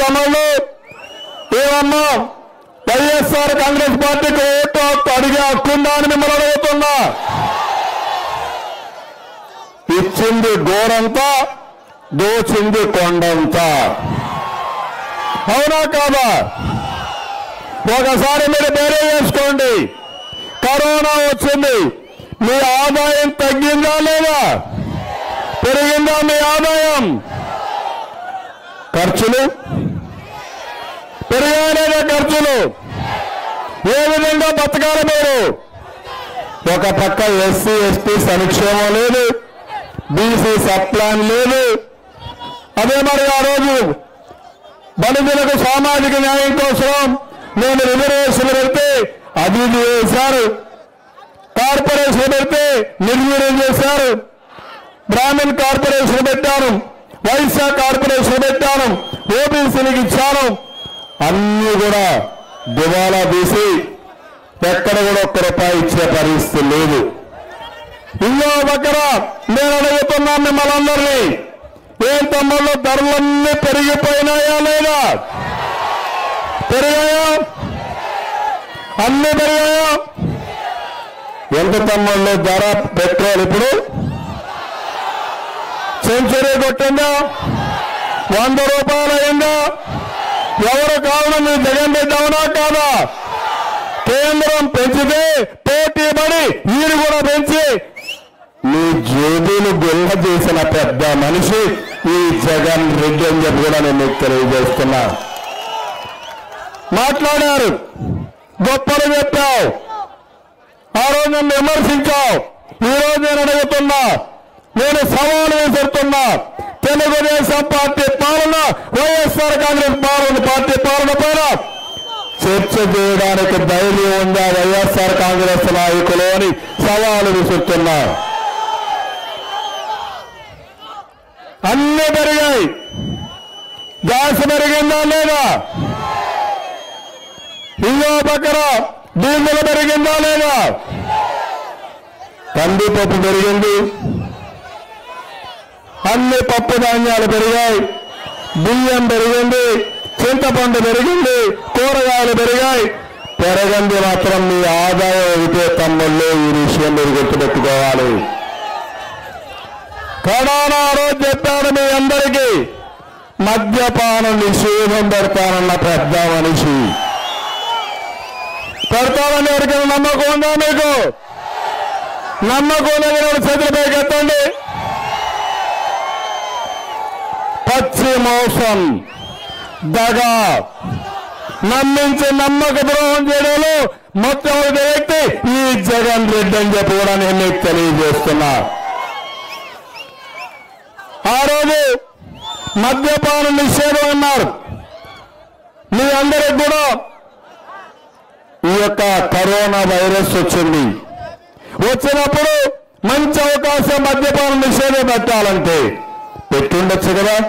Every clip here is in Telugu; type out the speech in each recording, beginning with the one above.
తమ్ముళ్ళు ఏమన్నా వైఎస్ఆర్ కాంగ్రెస్ పార్టీకి ఓటు హక్కు అడిగే హక్కు ఉందా అని మిమ్మల్ని అడుగుతున్నా ఇచ్చింది గోరంతా దోచింది కొండంతా అవునా కాదా ఒకసారి మీరు బేరే చేసుకోండి కరోనా వచ్చింది మీ ఆదాయం తగ్గిందా లేదా పెరిగిందా మీ ఆదాయం ఖర్చులు పెరిగాయా లేదా ఖర్చులు ఏ విధంగా బతకాలి మీరు ఒక పక్క ఎస్సీ ఎస్టీ సంక్షేమం లేదు బీసీ సప్లాన్ లేదు అదే మరి ఆ రోజు బడుగులకు సామాజిక న్యాయం కోసం నేను రిజర్వేషన్ పెడితే అది ఇది చేశారు కార్పొరేషన్ పెడితే నిర్వీర్యం చేశారు బ్రాహ్మణ్ కార్పొరేషన్ పెట్టాను వైశ్య కార్పొరేషన్ పెట్టాను ఓబీసీలకు ఇచ్చాను అన్ని కూడా దివాలా తీసి ఎక్కడ కూడా ఒక్క రూపాయి ఇచ్చే పరిస్థితి లేదు ఇంకో దగ్గర నేను అడుగుతున్నాను మిమ్మల్ని అందరినీ ఏం తమ్ముళ్ళు ధరలన్నీ పెరిగిపోయినాయా లేదా పెరిగాయా అన్ని పెరిగాయా ఎంత తమ్ముళ్ళు ధర పెట్రోల్ ఇప్పుడు సెంచరీ కొట్టిందా వంద రూపాయలు అయిందా ఎవరు కావడం మీ జగన్ రెడ్డి అవునా కాదా కేంద్రం పెంచితే పోటీ పడి వీరు కూడా పెంచి మీ జేబులు గుల్ల చేసిన పెద్ద మనిషి ఈ జగన్ రెడ్డి అని చెప్పి కూడా నేను మీకు తెలియజేస్తున్నా మాట్లాడారు గొప్పలు చెప్పావు ఆ రోజు నన్ను విమర్శించావు ఈ రోజు నేను అడుగుతున్నా నేను సవాలు విసురుతున్నా తెలుగుదేశం పార్టీ పాలన వైఎస్ఆర్ కాంగ్రెస్ పాలన పార్టీ పాలన పైన చర్చ చేయడానికి ధైర్యం ఉందా వైఎస్ఆర్ కాంగ్రెస్ నాయకులు అని సవాలు విసురుతున్నా అన్ని పెరిగాయి గ్యాస్ పెరిగిందా లేదా ఇంకో పక్కన డీజిల్ పెరిగిందా లేదా కందిపప్పు పెరిగింది అన్ని పప్పు ధాన్యాలు పెరిగాయి బియ్యం పెరిగింది చింతపండు పెరిగింది కూరగాయలు పెరిగాయి పెరగంది మాత్రం మీ ఆదాయం అయితే తమ్ముళ్ళు ఈ విషయం మీరు గుర్తుపెట్టుకోవాలి కరోనా రోజు చెప్పాడు మీ అందరికీ మద్యపానం నిషేధం పెడతానన్న పెద్ద మనిషి పెడతానని ఎవరికైనా నమ్మకం ఉందా మీకు నమ్మకం లేని చేతులపై ఎత్తండి పచ్చి మోసం దగ నమ్మించి నమ్మక ద్రోహం చేయడంలో మొట్టమొదటి వ్యక్తి ఈ జగన్ రెడ్డి అని చెప్పి కూడా నేను మీకు తెలియజేస్తున్నా ఆ రోజు మద్యపాన నిషేధం అన్నారు మీ అందరికి కూడా ఈ యొక్క కరోనా వైరస్ వచ్చింది వచ్చినప్పుడు మంచి అవకాశం మద్యపాన నిషేధం పెట్టాలంటే పెట్టుండొచ్చు కదా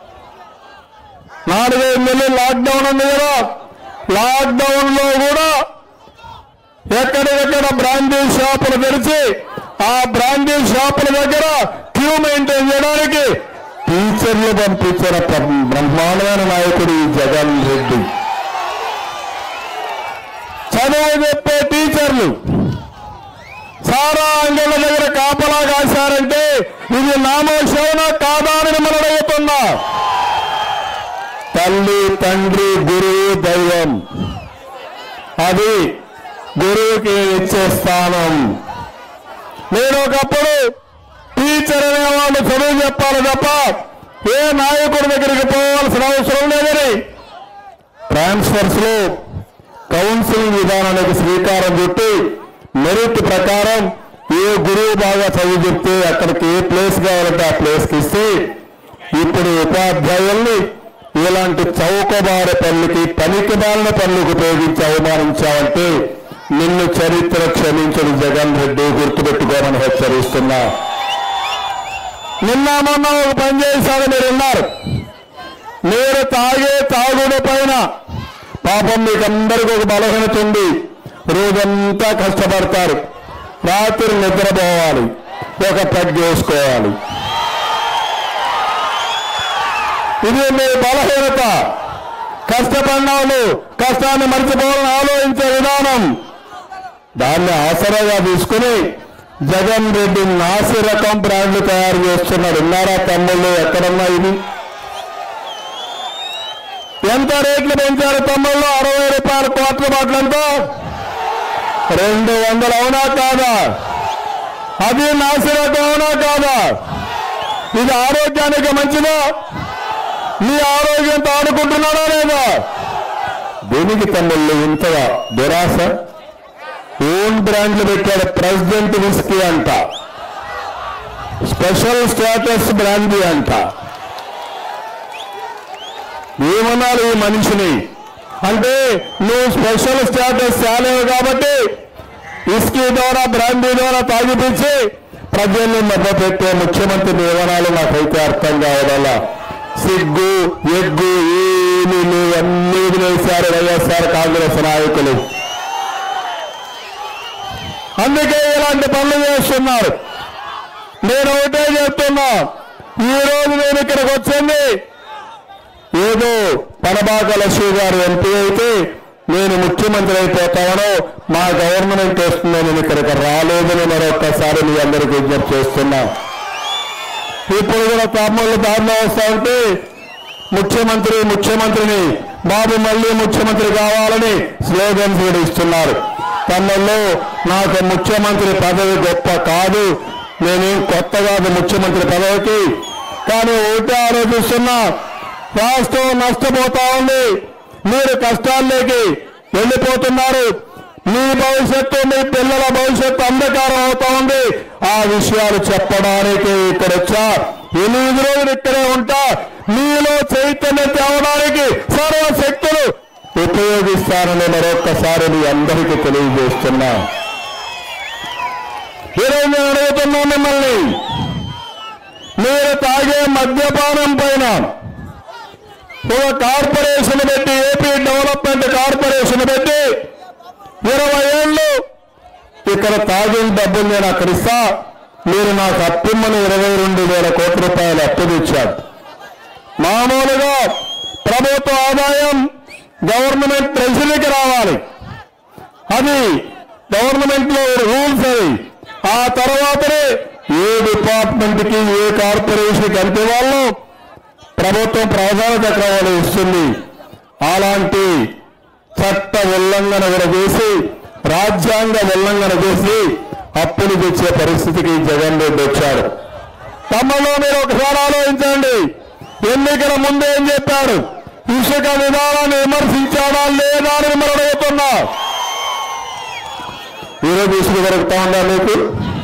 నాలుగైదు నెలలు లాక్డౌన్ ఉంది కదా లాక్డౌన్ లో కూడా ఎక్కడెక్కడ బ్రాండీ షాపులు తెరిచి ఆ బ్రాండీ షాపుల దగ్గర క్యూ మెయింటైన్ చేయడానికి టీచర్లు పంపించిన బ్ర- బ్రహ్మాండమైన నాయకుడు ఈ జగన్ రెడ్డి చదువు చెప్పే టీచర్లు సారా అంగళ్ళ దగ్గర కాపలా కాశారంటే ఇది నామోషవన కాదా అని మిమ్మల్ని అడుగుతున్నా తల్లి తండ్రి గురువు దైవం అది గురువుకి ఇచ్చే స్థానం నేను ఒకప్పుడు టీచర్ అనేవాళ్ళు చదువు చెప్పాలి తప్ప ఏ నాయకుడి దగ్గరికి పోవాల్సిన అవసరం లేదని ట్రాన్స్ఫర్స్ లో కౌన్సిలింగ్ విధానానికి శ్రీకారం చుట్టి మెరిట్ ప్రకారం ఏ గురువు బాగా చదువు చెప్తే అక్కడికి ఏ ప్లేస్ కావాలంటే ఆ ప్లేస్కి ఇస్తే ఇప్పుడు ఉపాధ్యాయుల్ని ఇలాంటి చౌకబార పనులకి పనికి మాలిన పనులకు ఉపయోగించి అవమానించావంటే నిన్ను చరిత్ర క్షమించడు జగన్ రెడ్డి గుర్తుపెట్టుకోమని హెచ్చరిస్తున్నా నిన్న మొన్న ఒక పని చేశాడు మీరు ఉన్నారు మీరు తాగే తాగుడు పైన పాపం మీకు అందరికీ ఒక బలహీనత ఉంది రోజంతా కష్టపడతారు రాత్రి నిద్రపోవాలి ఒక పెగ్గేసుకోవాలి ఇది మీ బలహీనత కష్టపడినాళ్ళు కష్టాన్ని మర్చిపోవాలని ఆలోచించే విధానం దాన్ని ఆసరాగా తీసుకుని జగన్ రెడ్డి నాసి రకం బ్రాండ్లు తయారు చేస్తున్నాడు ఉన్నారా తమ్ముళ్ళు ఎక్కడన్నా ఇది ఎంత రేట్లు పెంచారు తమ్ముళ్ళు అరవై రూపాయల కోట్ల బాటలంతో రెండు వందలు అవునా కాదా అది నాసి రకం అవునా కాదా ఇది ఆరోగ్యానికి మంచిదా మీ ఆరోగ్యంతో ఆడుకుంటున్నాడా లేదా దీనికి తమ్ముళ్ళు ఇంతగా దురాశ ఓన్ బ్రాండ్లు పెట్టాడు ప్రెసిడెంట్ విస్కీ అంట స్పెషల్ స్టేటస్ బ్రాండీ అంట ఏమన్నారు ఈ మనిషిని అంటే నువ్వు స్పెషల్ స్టేటస్ తేలేవు కాబట్టి విస్కీ ద్వారా బ్రాండీ ద్వారా తాగిపించి ప్రజల్ని మభ్యపెట్టే ముఖ్యమంత్రి నియమనాలు నాకైతే అర్థం కావడాల సిగ్గు ఎగ్గు ఏమీ లేవు అన్నీ వేశారు వైఎస్ఆర్ కాంగ్రెస్ నాయకులు అందుకే ఇలాంటి పనులు చేస్తున్నారు నేను ఒకటే చెప్తున్నా ఈ రోజు నేను ఇక్కడికి వచ్చింది ఏదో పనబాక లక్ష్మి గారు ఎంపీ అయితే నేను ముఖ్యమంత్రి అయిపోతానో మా గవర్నమెంట్ వస్తుందో నేను ఇక్కడికి రాలేదని మరొక్కసారి మీ అందరికీ విజ్ఞప్తి చేస్తున్నా ఇప్పుడు కూడా తమ్ముళ్ళు దారిలో వస్తా ఉంటే ముఖ్యమంత్రి ముఖ్యమంత్రిని బాబు మళ్ళీ ముఖ్యమంత్రి కావాలని స్లోగన్స్ కూడా ఇస్తున్నారు తమ్ముళ్ళు నాకు ముఖ్యమంత్రి పదవి గొప్ప కాదు నేనేం కొత్త కాదు ముఖ్యమంత్రి పదవికి కానీ ఒకటే ఆలోచిస్తున్నా రాష్ట్రం నష్టపోతా ఉంది మీరు కష్టాల్లోకి వెళ్ళిపోతున్నారు మీ భవిష్యత్తు మీ పిల్లల భవిష్యత్తు అంధకారం అవుతా ఉంది ఆ విషయాలు చెప్పడానికి ఇక్కడ వచ్చా ఎనిమిది రోజులు ఇక్కడే ఉంటా మీలో చైతన్యం తేవడానికి సర్వశక్తులు ఉపయోగిస్తానని మరొక్కసారి మీ అందరికీ తెలియజేస్తున్నా ఈరోజు నేను అడుగుతున్నా మిమ్మల్ని మీరు తాగే మద్యపానం పైన ఒక కార్పొరేషన్ పెట్టి ఏపీ డెవలప్మెంట్ కార్పొరేషన్ పెట్టి ఇరవై ఏళ్ళు ఇక్కడ తాగిన డబ్బులు నేను అక్కడ ఇస్తా మీరు నాకు అప్పిమ్మని ఇరవై రెండు వేల కోట్ల రూపాయలు అప్పు తెచ్చారు మామూలుగా ప్రభుత్వ ఆదాయం గవర్నమెంట్ ట్రెజరీకి రావాలి అది గవర్నమెంట్ లో రూల్స్ అవి ఆ తర్వాతనే ఏ డిపార్ట్మెంట్ కి ఏ కార్పొరేషన్ కలిపే వాళ్ళు ప్రభుత్వం ప్రాధాన్యత క్రమాలు ఇస్తుంది అలాంటి చట్ట ఉల్లంఘన కూడా చేసి రాజ్యాంగ ఉల్లంఘన చేసి అప్పులు తెచ్చే పరిస్థితికి జగన్ రెడ్డి వచ్చాడు తమలో మీరు ఒకసారి ఆలోచించండి ఎన్నికల ముందు ఏం చెప్పాడు ఇసుక విధానాన్ని విమర్శించాడా లేదా అని మిమ్మల్ని అడుగుతున్నా ఈరోజు ఇసుక దొరుకుతా ఉందా మీకు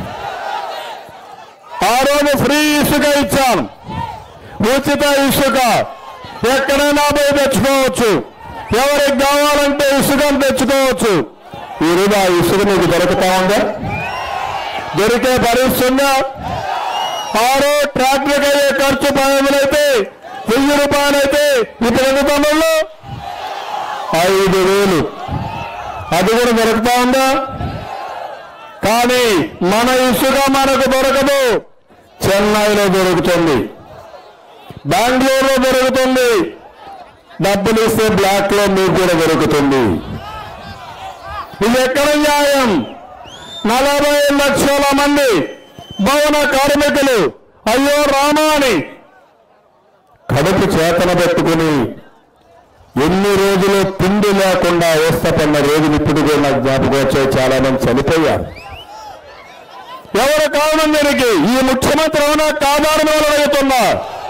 ఆ రోజు ఫ్రీ ఇసుక ఇచ్చాను ఉచిత ఇసుక ఎక్కడైనా పోయి తెచ్చుకోవచ్చు ఎవరికి కావాలంటే ఇసుకను తెచ్చుకోవచ్చు ఈరోజు ఆ ఇసుక మీకు దొరుకుతా ఉందా దొరికే పరిస్థితి ఉందా ఆరో ట్రాక్టర్కి అయ్యే ఖర్చు పదవులైతే వెయ్యి రూపాయలైతే ఇప్పుడు ఎంత తమ్ముళ్ళు ఐదు వేలు అది కూడా దొరుకుతా ఉందా కానీ మన ఇసుక మనకు దొరకదు చెన్నైలో దొరుకుతుంది బెంగళూరులో దొరుకుతుంది డబ్బులు ఇస్తే బ్లాక్ లో మీకు కూడా దొరుకుతుంది ఇది ఎక్కడ న్యాయం నలభై లక్షల మంది భవన కార్మికులు అయ్యో రామా అని కడుపు చేతన పెట్టుకుని ఎన్ని రోజులు తిండి లేకుండా అవస్థపడిన రోజులు ఇప్పుడు కూడా నాకు జ్ఞాపకం వచ్చాయి చాలా మంది చనిపోయారు ఎవరు కారణం దీనికి ఈ ముఖ్యమంత్రి అవునా కాదారని వాళ్ళు అడుగుతున్నా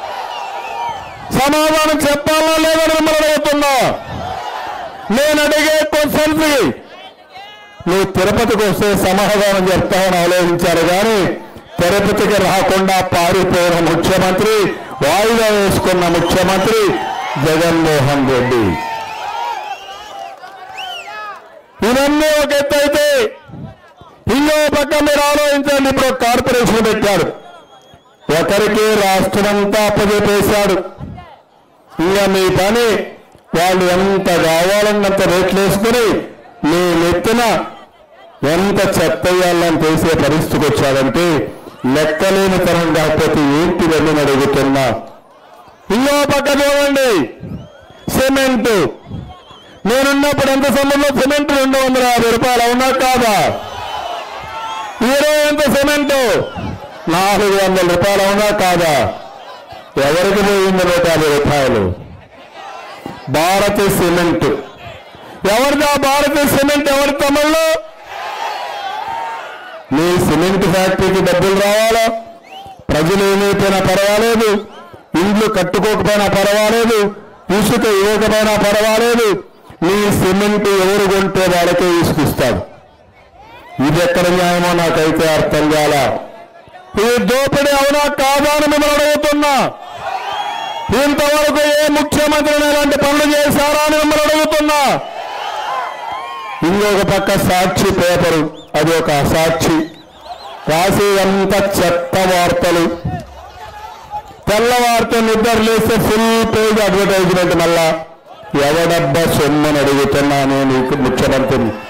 సమాధానం చెప్పాలా లేదని మిమ్మల్ని అడుగుతున్నా నేను అడిగే క్వశ్చన్స్ నువ్వు తిరుపతికి వస్తే సమాధానం చెప్తామని ఆలోచించారు కానీ తిరుపతికి రాకుండా పారిపోయిన ముఖ్యమంత్రి వాయిదా వేసుకున్న ముఖ్యమంత్రి జగన్మోహన్ రెడ్డి ఇవన్నీ ఒక ఎత్తు అయితే ఇంకో పక్క మీరు ఆలోచించండి ఇప్పుడు ఒక కార్పొరేషన్ పెట్టాడు ఒకరికి రాష్ట్రమంతా అప్పచెప్పేశాడు ఇంకా మీ పని వాళ్ళు ఎంత కావాలన్నంత రేట్లు వేసుకుని మీ నెత్తిన ఎంత చెత్త వేయాలని తెలిసే పరిస్థితికి వచ్చాడంటే లెక్కలేని తరం కాకపోతే ఏంటి వెళ్ళని అడుగుతున్నా ఇంకో పక్క చూడండి సిమెంట్ నేనున్నప్పుడు ఎంత సమయంలో సిమెంట్ రెండు వందల యాభై రూపాయలు అవునా కాదా ఈరోజు ఎంత సిమెంట్ నాలుగు వందల రూపాయలు అవునా కాదా ఎవరికి పోయింది నూట యాభై రూపాయలు భారతి సిమెంట్ ఎవరిదా భారతి సిమెంట్ ఎవరి తమిళ్ళు మీ సిమెంట్ ఫ్యాక్టరీకి డబ్బులు రావాలా ప్రజలు ఏమైపోయినా పర్వాలేదు ఇండ్లు కట్టుకోకపోయినా పర్వాలేదు ఇసుక ఇవ్వకపోయినా పర్వాలేదు మీ సిమెంట్ ఎవరు కొంటే వాళ్ళకే ఇసుకిస్తారు ఇది ఎక్కడ న్యాయమో నాకైతే అర్థం కాల ఇది దోపిడీ అవునా కాదా అని మిమ్మల్ని అడుగుతున్నా ఇంతవరకు ఏ ముఖ్యమంత్రిని ఇలాంటి పనులు చేశారా అని మిమ్మల్ని అడుగుతున్నా ఇంకొక పక్క సాక్షి పేపరు అది ఒక సాక్షి రాసేదంత చెత్త వార్తలు తెల్లవారితో నిద్ర లేస్తే ఫుల్ పేజ్ అడ్వర్టైజ్మెంట్ మళ్ళా ఎవడబ్బా సొమ్మని అడుగుతున్నా నేను ఈ ముఖ్యమంత్రిని